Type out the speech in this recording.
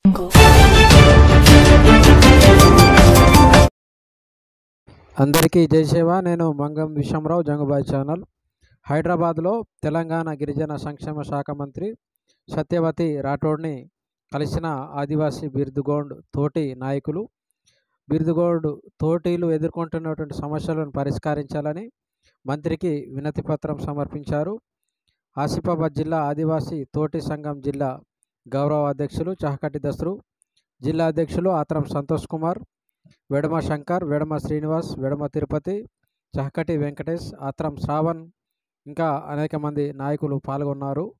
అందరికీ జై సేవ నేను మంగం విశ్వమరావు జంగుబాయ్ ఛానల్ హైదరాబాద్లో తెలంగాణ గిరిజన సంక్షేమ శాఖ మంత్రి సత్యవతి రాఠోడ్ని కలిసిన ఆదివాసీ బిర్దుగోండ్ తోటి నాయకులు బిర్దుగోండ్ తోటీలు ఎదుర్కొంటున్నటువంటి సమస్యలను పరిష్కరించాలని మంత్రికి వినతి పత్రం సమర్పించారు ఆసిఫాబాద్ జిల్లా ఆదివాసీ తోటి సంఘం జిల్లా గౌరవ అధ్యక్షులు చహకటి దస్రు జిల్లా అధ్యక్షులు ఆత్రం సంతోష్ కుమార్ వెడమ శంకర్ వెడమ శ్రీనివాస్ వెడమ తిరుపతి చహకటి వెంకటేష్ ఆత్రం శ్రావణ్ ఇంకా అనేక మంది నాయకులు పాల్గొన్నారు